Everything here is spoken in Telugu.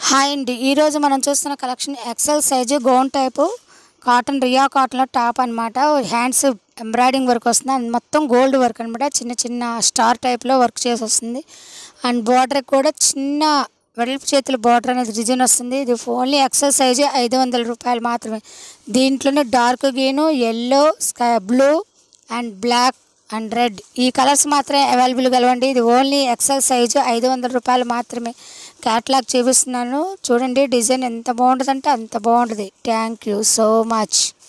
హాయ్ అండి ఈరోజు మనం చూస్తున్న collection XL size gown type cotton రియా కాటన్లో టాప్ అనమాట హ్యాండ్స్ ఎంబ్రాయిడింగ్ వర్క్ వస్తుంది అండ్ మొత్తం గోల్డ్ వర్క్ అనమాట చిన్న చిన్న స్టార్ టైప్లో వర్క్ చేసి వస్తుంది అండ్ బార్డర్ కూడా చిన్న వెడల్పు చేతుల బార్డర్ అనేది డిజైన్ వస్తుంది ఇది ఓన్లీ ఎక్సెల్ సైజు ఐదు వందల రూపాయలు మాత్రమే దీంట్లోనే dark green yellow sky blue and black and red ఈ కలర్స్ మాత్రమే అవైలబుల్ కలవండి ఇది ఓన్లీ ఎక్సెల్ సైజు ఐదు వందల రూపాయలు మాత్రమే క్యాట్లాగ్ చూపిస్తున్నాను చూడండి డిజైన్ ఎంత బాగుంటుందంటే అంత బాగుంటుంది థ్యాంక్ యూ సో మచ్